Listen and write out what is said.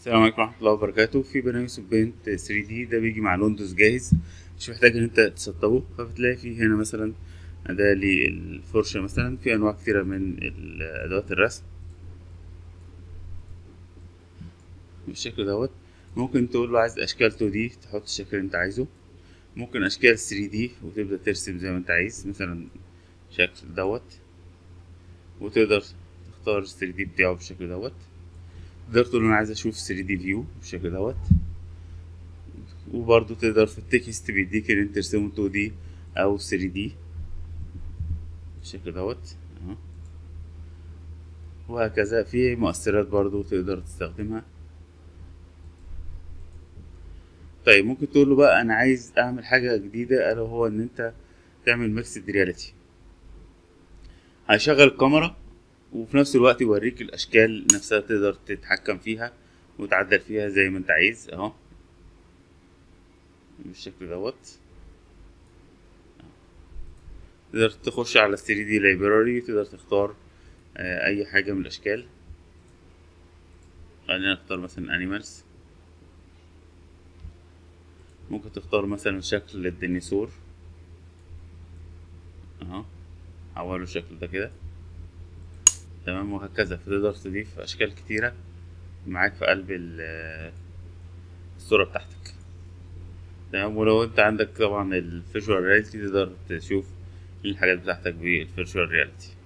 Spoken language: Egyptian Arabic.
السلام عليكم ورحمة الله وبركاته في برنامج اسمه بينت 3 دي ده بيجي مع الويندوز جاهز مش محتاج ان انت تسطبه فبتلاقي فيه هنا مثلا أداة للفرشة مثلا في أنواع كتيرة من ال- أدوات الرسم بالشكل دوت ممكن تقول له عايز أشكال 2 دي تحط الشكل اللي انت عايزه ممكن أشكال 3 دي وتبدأ ترسم زي ما انت عايز مثلا شكل دوت وتقدر تختار ال 3 دي بتاعه بالشكل دوت تقدر تقول انا عايز اشوف 3 دي فيو بالشكل دوت وبرضه تقدر في التكست بيديك ان انت ترسمه 2 دي او 3 دي بالشكل دوت اهو وهكذا في مؤثرات برضه تقدر تستخدمها طيب ممكن تقول له بقى انا عايز اعمل حاجه جديده الا وهو ان انت تعمل ميكسد رياليتي هيشغل الكاميرا وفي نفس الوقت يوريك الاشكال نفسها تقدر تتحكم فيها وتعدل فيها زي ما انت عايز اهو بالشكل دوت تقدر تخش على 3 دي لايبراري تقدر تختار آه، اي حاجه من الاشكال خلينا نختار مثلا انيمالز ممكن تختار مثلا شكل الديناصور اهو حوله الشكل ده كده تمام وهكذا فتقدر تضيف اشكال كتيره معاك في قلب ال- الصوره بتاعتك تمام ولو انت عندك طبعا الفيجوال رياليتي تقدر تشوف الحاجات بتاعتك بالفيجوال رياليتي